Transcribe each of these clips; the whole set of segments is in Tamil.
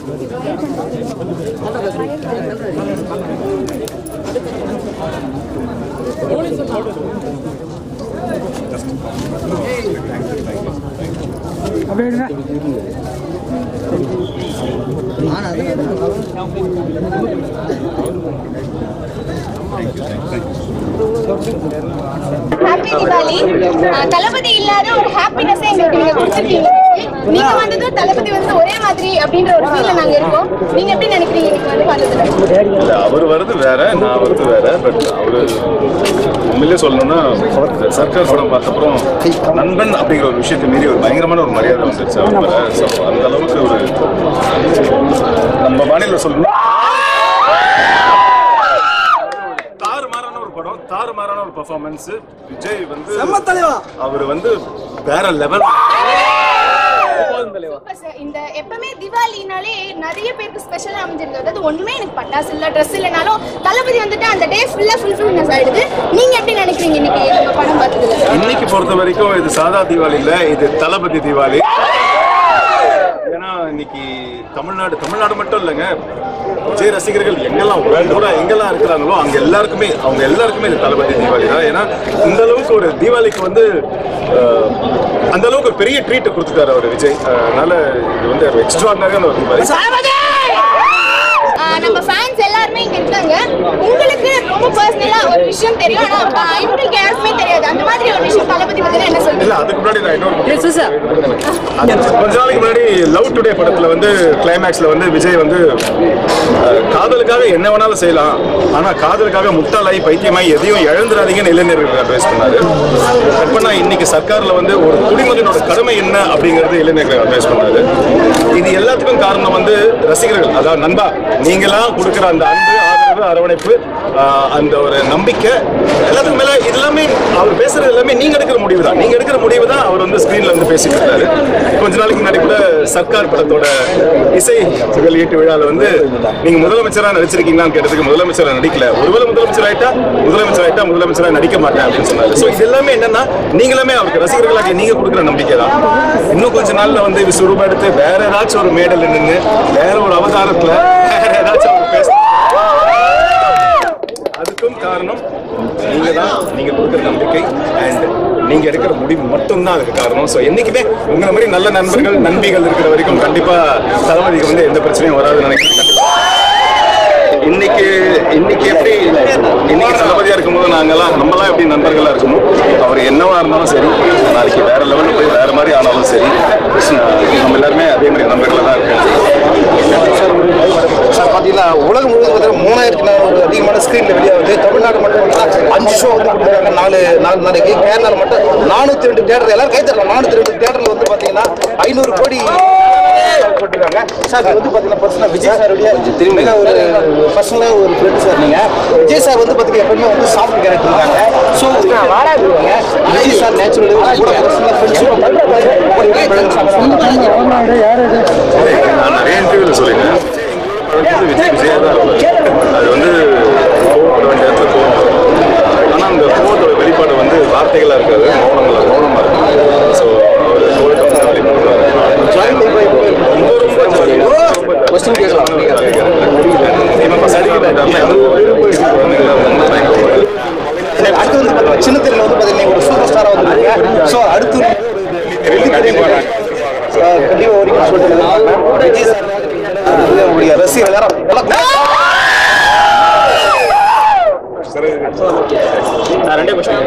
ஹாப்பி தீபாவளி ஆஹ் தளபதி இல்லாத ஒரு ஹாப்பினஸ் எங்களுக்கு நீங்க கொடுத்துருக்கீங்க நீங்க வந்ததும் தளபதி வந்து ஒரே மாதிரி அப்படின்ற ஒரு ஃபீல்ல நாங்க இருக்கோம் நீங்க எப்படி நினைக்கிறீங்க நீங்க வந்து பார்த்ததுல இல்ல அவர் வர்றது வேற நான் வர்றது வேற பட் அவரு உண்மையிலே சொல்லணும்னா சர்க்கார் படம் பார்த்தப்புறம் நண்பன் அப்படிங்கிற ஒரு விஷயத்தை மீறி ஒரு பயங்கரமான ஒரு மரியாதை வந்துருச்சு அவர் மேல ஸோ அந்த அளவுக்கு ஒரு நம்ம மாநில சொல்லணும் தாறுமாறான ஒரு படம் தாறுமாறான ஒரு பெர்ஃபார்மன்ஸ் விஜய் வந்து அவர் வந்து வேற லெவல் சூப்பர் சார் இந்த எப்பவுமே திவாலினாலே நிறைய பேருக்கு ஸ்பெஷலா அமைஞ்சிருக்கு அதாவது ஒண்ணுமே எனக்கு பட்டாசு இல்ல ட்ரெஸ் இல்லைனாலும் தளபதி வந்துட்டு அந்த டே ஃபுல்லா ஃபுல்ஃபில்னஸ் ஆயிடுது நீங்க எப்படி நினைக்கிறீங்க இன்னைக்கு நம்ம படம் பார்த்ததுல இன்னைக்கு பொறுத்த வரைக்கும் இது சாதா தீபாவளி இல்ல இது தளபதி தீபாவளி ஏன்னா இன்னைக்கு தமிழ்நாடு தமிழ்நாடு மட்டும் இல்லைங்க விஜய் ரசிகர்கள் எங்கெல்லாம் வேர்ல்டு கூட எங்கெல்லாம் இருக்கிறாங்களோ அங்க எல்லாருக்குமே அவங்க எல்லாருக்குமே இது தளபதி தீபாவளி தான் ஏன்னா இந்த அளவுக்கு ஒரு தீபாவளிக்கு வந்து அஹ், அந்த அளவுக்கு ஒரு பெரிய ட்ரீட் கொடுத்துட்டாரு அவர் விஜய் அஹ், அதனால இது வந்து எக்ஸ்ட்ராடினரியான ஒரு தீபாவளி ஆஹ் நம்ம ஃபேன்ஸ் எல்லாருமே இங்க இருக்காங்க உங்களுக்கு ரொம்ப பர்சனலா ஒரு விஷயம் தெரியும் ஆனா ஆஹ் இவங்களுக்கு யாருக்குமே தெரியாது அந்த மாதிரி ஒரு விஷயம் தளபதி பத்தி என்ன இல்ல சொல்றீங்க அதுக்கு முன்னாடி நான் இன்னொரு அது கொஞ்ச நாளைக்கு முன்னாடி லவ் டுடே படத்துல வந்து கிளைமேக்ஸ்ல வந்து விஜய் வந்து அஹ், காதலுக்காக என்ன வேணாலும் செய்யலாம் ஆனா காதலுக்காக முட்டாளாய் பைத்தியமாய் எதையும் இழந்துடாதீங்கன்னு இளைஞர்களுக்கு அட்வைஸ் பண்ணாரு கட் பண்ணா இன்னைக்கு சர்க்கார்ல வந்து ஒரு குடிமகனோட கடமை என்ன அப்படிங்கறது இளைஞர்களுக்கு அட்வைஸ் பண்ணாரு இது எல்லாத்துக்கும் காரணம் வந்து ரசிகர்கள் அதாவது நண்பா நீங்களா கொடுக்குற அந்த அன்பு ஆதரவு அரவணைப்பு ஆஹ், அந்த ஒரு நம்பிக்கை எல்லாத்துக்கும் மேல இது எல்லாமே அவர் பேசுறது எல்லாமே நீங்க எடுக்கிற முடிவு தான் நீங்க எடுக்கிற முடிவு தான் அவர் வந்து ஸ்கிரீன்ல வந்து பேசிட்டு இருக்காரு கொஞ்ச நாளைக்கு முன்னாடி கூட சர்க்கார் படத்தோட இசை வெளியீட்டு விழால வந்து நீங்க முதலமைச்சரா நடிச்சிருக்கீங்களான்னு கேட்டதுக்கு முதலமைச்சரா நடிக்கல ஒருவேளை முதலமைச்சர் ஆயிட்டா முதலமைச்சர் ஆயிட்டா முதலமைச்சரா நடிக்க மாட்டேன் அப்படின்னு சொன்னாரு ஸோ இது எல்லாமே என்னன்னா நீங்களுமே அவருக்கு ரசிகர்களாக நீங்க கொடுக்குற நம்பிக்கை தான் இன்னும் கொஞ்ச நாள்ல வந்து விஸ்வரூபம் எடுத்து வேற ஏதாச்சும் ஒரு மேடல் நின்று வேற ஒரு அவதாரத்துல வேற ஏதாச்சும் அவர் பேச அதுக்கும் காரணம் நீங்க தான் நீங்க கொடுக்குற நம்பிக்கை அண்ட் நீங்க எடுக்கிற முடிவு மட்டும்தான் அதுக்கு காரணம் ஸோ என்னைக்குமே உங்களை மாதிரி நல்ல நண்பர்கள் நண்பிகள் இருக்கிற வரைக்கும் கண்டிப்பா தளபதிக்கு வந்து எந்த பிரச்சனையும் வராதுன்னு நினைக்கிறேன் இன்னைக்கு இன்னைக்கு எப்படி இன்னைக்கு தளபதியா இருக்கும்போது நாங்கெல்லாம் நம்மலாம் எப்படி நண்பர்களா இருக்கணும் அவர் என்னவா இருந்தாலும் சரி நாளைக்கு வேற லெவலில் போய் வேற மாதிரி ஆனாலும் சரி நம்ம எல்லாருமே அதே மாதிரி நண்பர்களா தான் இருக்கோம் சார் பார்த்தீங்கன்னா உலகம் முழுவதும் பார்த்தீங்கன்னா மூணாயிரத்தி நானூறு அதிகமான ஸ்க்ரீனில் வெளியாகுது தமிழ்நாடு மட்டும் பார்த்தீங்கன்னா அஞ்சு ஷோ வந்து கொடுத்துருக்காங்க நாலு நாலு நாளைக்கு கேரளாவில் மட்டும் நானூற்றி ரெண்டு தேட்டர் எல்லாரும் கை தரலாம் நானூற்றி ரெண்டு தேட்டரில் வந்து பார்த்தீங்கன்னா ஐநூறு கோடி போட்டிருக்காங்க சார் இது வந்து பார்த்தீங்கன்னா பர்சனலாக விஜய் சாருடைய திரும்ப ஒரு பர்சனலாக ஒரு ஃப்ரெண்ட் சார் நீங்கள் விஜய் சார் வந்து பார்த்தீங்கன்னா எப்பவுமே வந்து சாஃப்ட் கேரக்டர் இருக்காங்க ஸோ வாடாடுவாங்க விஜய் சார் நேச்சுரல் கூட பர்சனலாக ஃப்ரெண்ட்ஷிப் நான் நிறைய இன்டர்வியூல சொல்லிட்டேன் விஜய் விஜயா தான் இருப்பாரு. அது வந்து கோவப்பட வேண்டிய இடத்துல கோவம் ஆனால் அந்த கோவத்தோட வெளிப்பாடு வந்து வார்த்தைகளா இருக்காது மௌனங்களா மௌனமா இருக்கும் ஸோ அவர் கோவத்தை வந்து வெளிப்படுத்துவாரு ரொம்ப ரொம்ப கொஸ்டின் கேட்கலாம் அடுத்து வந்து பார்த்தீங்கன்னா சின்ன திரையில வந்து பார்த்தீங்கன்னா ஒரு சூப்பர் ஸ்டாராக வந்துருக்கீங்க ஸோ அடுத்து கண்டிப்பாக வரைக்கும் சொல்லிட்டு விஜய் சார் வந்து உங்களுடைய ரசிகர் எல்லாரும் எல்லாம் ரெண்டே கொஸ்டின்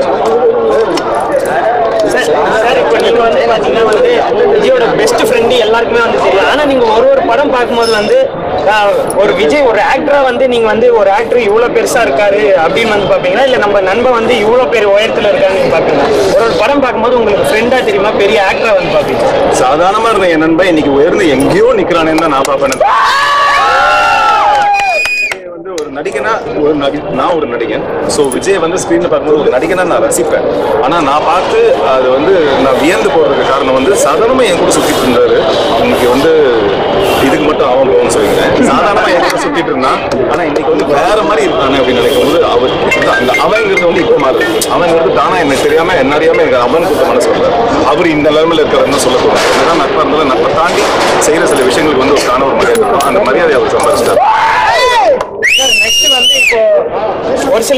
சார் சார் இப்போ நீங்க வந்து பாத்தீங்கன்னா வந்து விஜயோட பெஸ்ட் ஃப்ரெண்டு எல்லாருக்குமே வந்து தெரியும் ஆனா நீங்க ஒரு ஒரு படம் பார்க்கும்போது வந்து ஆஹ், ஒரு விஜய் ஒரு ஆக்டரா வந்து நீங்க வந்து ஒரு ஆக்டர் இவ்வளவு பெருசா இருக்காரு அப்படின்னு வந்து பாப்பீங்களா இல்ல நம்ம நண்பன் வந்து இவ்வளவு பேர் உயரத்துல இருக்காருன்னு நீங்க பாப்பீங்களா ஒரு ஒரு படம் பார்க்கும்போது உங்களுக்கு ஃப்ரெண்டா தெரியுமா பெரிய ஆக்டரா வந்து பாப்பீங்க சாதாரணமா இருந்த என் நண்பன் இன்னைக்கு உயர்ந்து எங்கேயோ நிக்கிறானேன்னு தான் நான் பார்ப்பேன் விஜய் வந்து ஒரு நடிகனா ஒரு நடி நான் ஒரு நடிகன் ஸோ விஜய் வந்து ஸ்க்ரீனில் பார்க்கும்போது ஒரு நடிகனா நான் ரசிப்பேன் ஆனால் நான் பார்த்து அது வந்து நான் வியந்து போகிறதுக்கு காரணம் வந்து சாதாரணமாக என் கூட சுற்றிட்டு இருந்தாரு இன்னைக்கு வந்து இதுக்கு மட்டும் அவன் போகணும்னு சொல்லிக்கிறேன் சாதாரணமாக என் கூட சுற்றிட்டு இருந்தான் ஆனால் இன்னைக்கு வந்து வேற மாதிரி இருக்கானே அப்படின்னு நினைக்கும் போது அவர் அந்த அவங்கிறது வந்து இப்போ மாறுது அவங்கிறது தானா எனக்கு தெரியாம என்ன அறியாம எனக்கு அவன் கொடுத்த மனசு வந்தார் அவர் இந்த லெவலில் இருக்கிறன்னு சொல்லக்கூடாது என்னதான் நட்பா இருந்தாலும் நட்பை தாண்டி செய்யற சில விஷயங்களுக்கு வந்து ஒரு காண ஒரு மரியாதை இருக்கும்.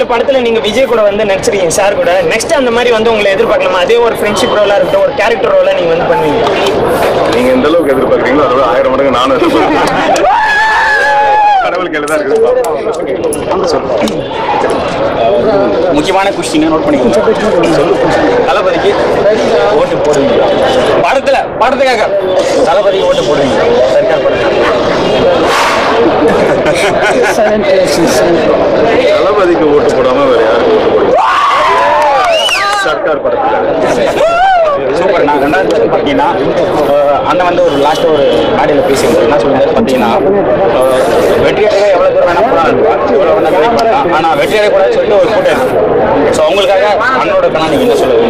படத்துல நீங்க விஜய் கூட வந்து நடிச்சிருக்கீங்க சார் கூட நெக்ஸ்ட் அந்த மாதிரி வந்து உங்களை எதிர்பார்க்கலாமா அதே ஒரு ஃப்ரெண்ட்ஷிப் ரோலா இருக்கட்டும் ஒரு கேரக்டர் ரோலா நீங்க வந்து பண்ணுவீங்க நீங்க எந்த அளவுக்கு எதிர்பார்க்குறீங்களோ அதோட ஆயிரம் மடங்கு நானும் எதிர்பார்க்கிறேன் கடவுள் கையில தான் இருக்குது சொல்லு. முக்கியமான கொஸ்டின் நோட் பண்ணிக்கோங்க தளபதிக்கு ஓட்டு போடுவீங்க படத்துல படத்துக்காக தளபதிக்கு ஓட்டு போடுவீங்க சர்க்கார் தளபதிக்கு ஓட்டு போடாம வேற யாருக்கு ஓட்டு போடுவோம் சர்க்கார் படத்துல சூப்பர் நான் ரெண்டாவது பார்த்தீங்கன்னா அஹ், அண்ணன் வந்து ஒரு லாஸ்ட் ஒரு ஆடியில் பேசியிருந்தார் என்ன சொல்லியிருந்தாரு பார்த்தீங்கன்னா அஹ், வெற்றியடைய எவ்வளோ தூரம் வேணா போகலாம் எவ்வளோ வேணா ட்ரை பண்ணலாம் ஆனால் வெற்றியடைய கூடாதுன்னு சொல்லிட்டு ஒரு கூட்டம் இருக்கு ஸோ அவங்களுக்காக அண்ணனோட கணா நீங்கள் என்ன சொல்ல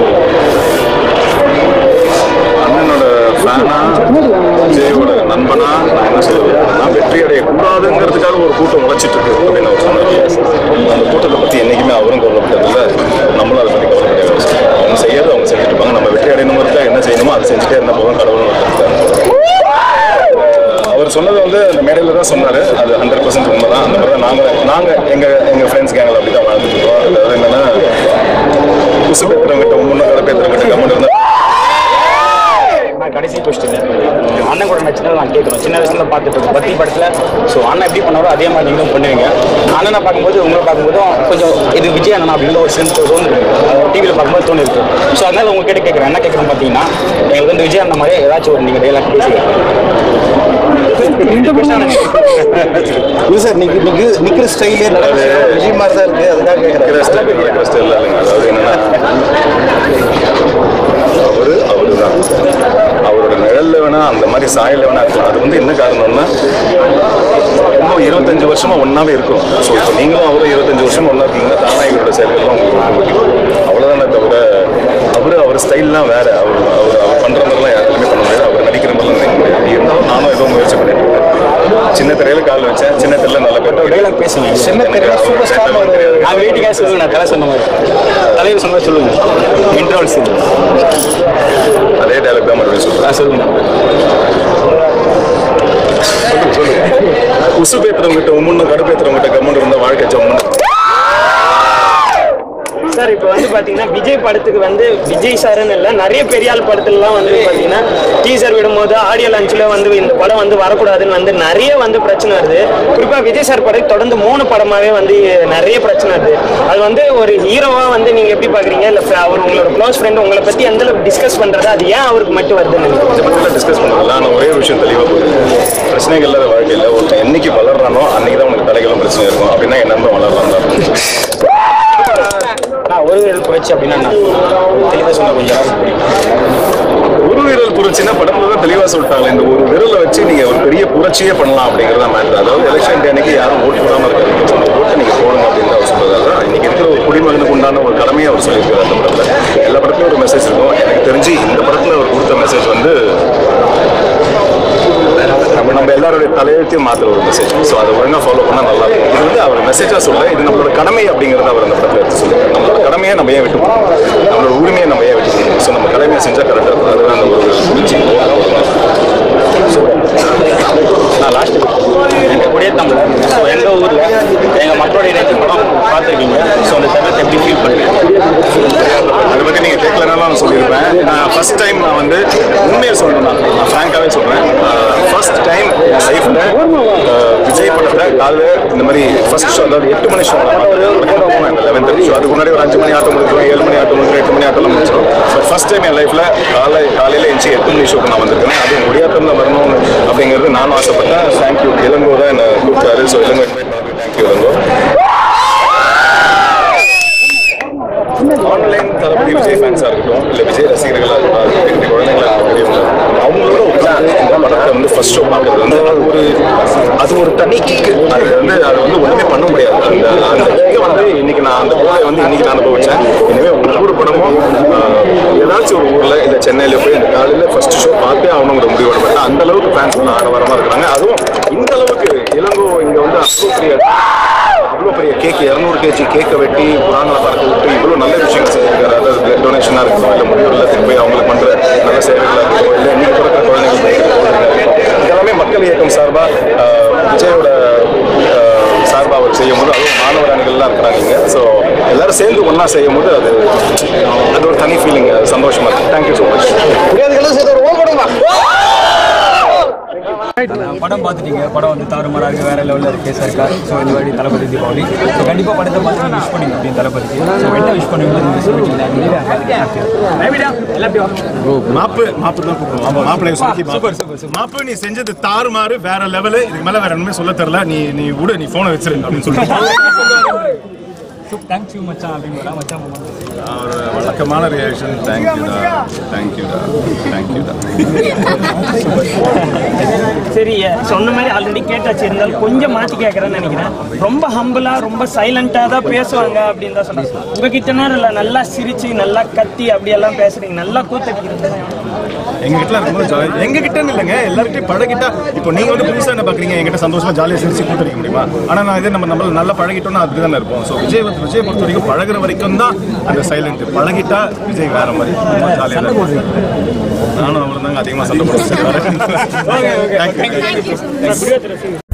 அண்ணனோட ஃபேனா விஜயோட நண்பனா நான் என்ன சொல்லுவேன் நான் வெற்றி அடைய கூடாதுங்கிறதுக்காக ஒரு கூட்டம் உழைச்சிட்டு இருக்கு அப்படின்னு அவர் சொன்னார் அந்த கூட்டத்தை பத்தி என்னைக்குமே அவரும் கவலைப்பட்டதில்ல நம்மளும் அதை பத்தி கவலைப்பட அவங்க செய்யறது அவங்க செஞ்சுட்டு இருப்பாங்க நம்ம வெற்றி அடையணுங்கிறதுக்காக என்ன செய்யணுமோ அதை செஞ்சுட்டே இருந்தா போதும் கடவுள் அவர் சொன்னது வந்து அந்த மேடையில் தான் சொன்னாரு அது ஹண்ட்ரட் பர்சன்ட் உண்மை தான் அந்த மாதிரி தான் நாங்கள் நாங்கள் எங்கள் எங்கள் ஃப்ரெண்ட்ஸ் கேங்கில் அப்படி தான் வாழ்ந்துட்டு இருக்கோம் அதாவது என்னன்னா குசு பேத்துறவங்கிட்ட முன்னே கடை பேத்துறவங்கிட்ட கம்மன் இருந்தால் நான் கடைசி கொஸ்டின் அண்ணன் கூட நடிச்சது நான் கேட்குறேன் சின்ன வயசுல பார்த்துட்டு இருக்கேன் பத்தி படத்தில் ஸோ அண்ணன் எப்படி பண்ணாரோ அதே மாதிரி நீங்களும் பண்ணுவீங்க அண்ணனை பார்க்கும்போது உங்களை பார்க்கும்போதும் கொஞ்சம் இது விஜய் அண்ணன் அப்படிங்கிற ஒரு சென்ஸ் தோணுது டிவியில் பார்க்கும்போது தோணிருக்கு ஸோ அதனால உங்ககிட்ட கேட்குறேன் என்ன கேட்குறேன் பார்த்தீங்கன்னா எங்களுக்கு வந்து விஜய் அண்ணன் மாதிரி ஏதாச்சும் ஒரு நீங்கள் டைலாக் பேசி இல்ல சார் நீங்க நீங்க நிக்கிற ஸ்டைலே விஜய் மாதிரி தான் இருக்கு அதுக்காக கேட்கறேன் இருக்கிற ஸ்டைல் இருக்கிற ஸ்டைல் இல்லைங்க அதாவது என்னன்னா அவரு அவரு தான் அவரோட நிழல்ல வேணா அந்த மாதிரி சாயல்ல வேணா இருக்கலாம் அது வந்து என்ன காரணம்னா இன்னும் இருபத்தஞ்சு வருஷமா ஒன்னாவே இருக்கும் ஸோ இப்போ நீங்களும் அவரும் இருபத்தஞ்சு வருஷமா ஒன்றா இருக்கீங்கன்னா தானா எங்களோட செயல்கள் உங்களுக்கு அவ்வளோதானே தவிர அவரு அவர் ஸ்டைல்லாம் வேற அவர் அவர் அவர் பண்ற மாதிரிலாம் யாருமே பண்ண முடியாது அவர் நடிக்கிற மாதிரிலாம் நினைக்க முடியாது இருந்தாலும் நானும் ஏதோ முயற்சி பண்ணிட்டு இருக்கேன் சின்ன திரையில கால் வச்சேன் சின்ன திரையில நல்ல பேர் டைலாக் பேசுங்க சின்ன திரையில super star மாதிரி தெரியாது நான் வீட்டுக்காக சொல்லுங்க நான் தலை சொன்ன மாதிரி தலைவர் சொன்ன மாதிரி சொல்லுங்க இன்ட்ரோல்ஸ் அதே டைலாக் தான் மறுபடியும் சொல்றேன் சொல்லுங்க உசு பேத்துறவங்கிட்ட உம்முன்னு கடுப்பேத்துறவங்கிட்ட கம்முன்னு இருந்த வாழ்க்கை ஜம்முன்னு சார் இப்போ வந்து பாத்தீங்கன்னா விஜய் படத்துக்கு வந்து விஜய் சார்னு இல்லை நிறைய பெரிய ஆள் படத்துலலாம் வந்து பாத்தீங்கன்னா டீசர் விடும்போது ஆடியோ லான்ச்சில் வந்து இந்த படம் வந்து வரக்கூடாதுன்னு வந்து நிறைய வந்து பிரச்சனை வருது குறிப்பா விஜய் சார் படத்துக்கு தொடர்ந்து மூணு படமாவே வந்து நிறைய பிரச்சனை வருது அது வந்து ஒரு ஹீரோவா வந்து நீங்க எப்படி பாக்குறீங்க இல்ல அவர் உங்களோட க்ளோஸ் ஃப்ரெண்ட் உங்களை பத்தி எந்த அளவுக்கு டிஸ்கஸ் பண்றது அது ஏன் அவருக்கு மட்டும் வருதுன்னு நினைக்கிறீங்க? இதை பற்றிலாம் டிஸ்கஸ் பண்ணல ஆனால் ஒரே ஒரு விஷயம் தெளிவாக போகுது பிரச்சனைகள் இல்லாத வாழ்க்கையில் ஒருத்தன் என்னைக்கு வளர்றானோ அன்னைக்கு தான் உனக்கு தலைகளும் பிரச்சனை இருக்கும் அப்படின்னா என்ன தான் வளரலாம் தான் நான் ஒரு விரல் புரட்சி அப்படின்னா என்ன? தெளிவாக சொன்ன கொஞ்சம் எல்லாருக்கும் புரியும் ஒரு விரல் புரட்சின்னா படத்துல தான் தெளிவாக சொல்லிட்டாங்க இந்த ஒரு விரலை வச்சு நீங்க ஒரு பெரிய புரட்சியே பண்ணலாம் அப்படிங்கிறத மேட்டர் அதாவது எலெக்ஷன் டே அன்னைக்கு யாரும் ஓட்டு போடாம இருக்காங்க அந்த ஓட்டை நீங்க போடுங்க அப்படின்னு அவர் சொல்றது அதான் இன்னைக்கு இருக்கிற ஒரு குடிமகனுக்கு உண்டான ஒரு கடமையை அவர் சொல்லியிருக்காரு அந்த படத்துல எல்லா படத்துலயும் ஒரு மெசேஜ் இருக்கும் எனக்கு தெரிஞ்சு இந்த படத்துல அவர் கொடுத்த மெசேஜ் வந்து நம்ம நம்ம எல்லாருடைய தலையெழுத்தையும் மாத்துற ஒரு மெசேஜ் ஸோ அதை ஒழுங்கா ஃபாலோ பண்ணா நல்லா இருக்கும் இது வந்து அவர் மெசேஜா சொல்ல இது நம்மளோட கடமை அப்படிங்கறத அவர் அந்த படத்துல எடுத்து சொல்லுவார் நம்மளோட கடமையை நம்ம ஏன் விட்டு போகணும் நம்மளோட உரிமையை நம்ம ஏன் விட்டு போகணும் ஸோ நம்ம கடமையை செஞ்சா கரெக்டாக இருக்கும் அதுதான் அந்த ஒரு புரிஞ்சு நான் லாஸ்ட் எங்கள் கொடிய தமிழ் ஸோ எங்கள் ஊரில் எங்கள் மக்களுடைய நேற்று படம் பார்த்துருக்கீங்க ஸோ அந்த தருணத்தை எப்படி ஃபீல் பண்ணுறீங்க அதை பத்தி நீங்க கேட்கலனாலும் நான் சொல்லியிருப்பேன் நான் ஃபர்ஸ்ட் டைம் நான் வந்து உண்மையை சொல்லணும் நான் நான் ஃப்ராங்காகவே சொல்றேன் ஃபர்ஸ்ட் டைம் என் லைஃப்ல விஜய் படத்துல காலைல இந்த மாதிரி ஃபர்ஸ்ட் ஷோ அதாவது எட்டு மணி ஷோ போனேன் லெவன் தேர்ட்டி ஷோ அதுக்கு முன்னாடி ஒரு அஞ்சு மணி ஆட்டம் முடிக்கிறோம் ஏழு மணி ஆட்டம் முடிக்கிறோம் எட்டு மணி ஆட்டம் முடிச்சிடும் பட் ஃபர்ஸ்ட் டைம் என் லைஃப்ல காலை காலையில எஞ்சி எட்டு மணி ஷோக்கு நான் வந்திருக்கேன் அதுவும் முடியாத்தம்ல வரணும் அப்படிங்கிறது நானும் ஆசைப்பட்டேன் தேங்க்யூ இளங்கோ தான் என்ன கூப்பிட்டாரு ஸோ இளங்கோ இன்வைட் பண்ணது தேங்க்யூ இளங்கோ ஆன்லைன் தளபதி விஜய் ஃபேன்ஸாக இருக்கட்டும் இல்லை விஜய் ரசிகர்களாக இருக்கட்டும் எங்கள் குழந்தைங்களா பெரியவங்க அவங்களோட உட்காந்து இந்த படத்தை வந்து ஃபர்ஸ்ட் ஷோ பார்க்கறது வந்து அது ஒரு அது ஒரு தனி கிக்கு அது வந்து அது வந்து ஒன்றுமே பண்ண முடியாது அந்த அந்த கிக்கை வந்து இன்னைக்கு நான் அந்த போதை வந்து இன்னைக்கு நான் அனுபவிச்சேன் இனிமே ஒவ்வொரு படமும் ஆஹ், ஏதாச்சும் ஒரு ஊரில் இல்லை சென்னையில் போய் இந்த காலையில் ஃபர்ஸ்ட் ஷோ பார்த்தே ஆகணுங்கிற முடிவு எடுப்பேன் அந்த அளவுக்கு ஃபேன்ஸ் வந்து ஆடவரமாக இருக்கிறாங்க அதுவும் இந்த அளவுக்கு இளங்கோ இங்கே வந்து அவ்வளோ பெரிய இவ்வளோ பெரிய கேக் இரநூறு கேஜி கேக்கை வெட்டி புறாங்களை பறக்க விட்டு இவ்வளோ நல்ல விஷயங்கள் செஞ்சிருக்காரு அதாவது பிளட் டொனேஷனாக இருக்கட்டும் இல்லை முதியோர் இல்லத்துக்கு போய் அவங்களுக்கு பண்ணுற நல்ல சேவைகளாக இருக்கட்டும் இல்லை இன்னைக்கு பிறக்கிற குழந்தைங்களுக்கு இதெல்லாமே மக்கள் இயக்கம் சார்பாக விஜயோட சார்பாக அவர் செய்யும் போது அதுவும் மாணவர் அணிகள்லாம் இருக்கிறாங்க இங்கே ஸோ எல்லாரும் சேர்ந்து ஒன்றா செய்யும் போது அது அது ஒரு தனி ஃபீலிங் சந்தோஷமா இருக்கு தேங்க்யூ ஸோ மச் முடியாதுகளும் சேர்த்து ஒரு ஓல் போடுங்க படம் பார்த்துட்டீங்க படம் வந்து தாறுமாறா இருக்கு வேற லெவலில் இருக்கு சர்க்கார் ஸோ இந்த வாட்டி தளபதி தீபாவளி ஸோ கண்டிப்பாக படத்தை பார்த்து விஷ் பண்ணீங்க அப்படின்னு தளபதிக்கு ஸோ என்ன விஷ் பண்ணுவீங்க நீங்கள் சொல்லிட்டீங்க மாப்பு மாப்பு தான் கூப்பிடுவோம் மாப்பிள்ளை சொல்லி சூப்பர் சூப்பர் மாப்பு நீ செஞ்சது தாறுமாறு வேற லெவலு இதுக்கு மேல வேற ஒண்ணுமே சொல்ல தெரியல நீ நீ விடு நீ போனை வச்சிரு அப்படின்னு சொல்லிட்டு தேங்க்யூ மச்சான் அப்படின்னு மச்சான் moment. ஒரு வழக்கமான ரியாக்ஷன் தேங்க்யூடா தேங்க்யூடா தேங்க்யூடா சரி சொன்ன மாதிரி ஆல்ரெடி கேட்டாச்சு இருந்தாலும் கொஞ்சம் மாத்தி கேட்கறேன்னு நினைக்கிறேன் ரொம்ப ஹம்பிளா ரொம்ப சைலண்டா தான் பேசுவாங்க அப்படின்னு தான் சொன்னாங்க உங்ககிட்ட நேரம் இல்ல நல்லா சிரிச்சு நல்லா கத்தி அப்படியெல்லாம் பேசுறீங்க நல்லா கூத்தடிக்கிறீங்க எங்க கிட்ட இருக்கும்போது ஜாலி எங்க கிட்ட இல்லைங்க எல்லார்கிட்டயும் பழகிட்டா இப்போ நீங்க வந்து புதுசா என்ன பாக்குறீங்க எங்கிட்ட சந்தோஷமா ஜாலியா சிரிச்சு கூட்டடிக்க முடியுமா ஆனா நான் இதே நம்ம நம்ம நல்லா பழகிட்டோம்னா அப்படி தானே இருப்போம் ஸோ விஜய் வந்து விஜய் பொறுத்த வரைக்கும் பழகுற வரைக்கும் தான் அந்த சைலண்ட் பழகிட்டா விஜய் வேற மாதிரி ஜாலியா தான் இருக்கும். நானும் அவரும் தாங்க அதிகமா சண்டை போடுவோம் தேங்க்யூ தேங்க்யூ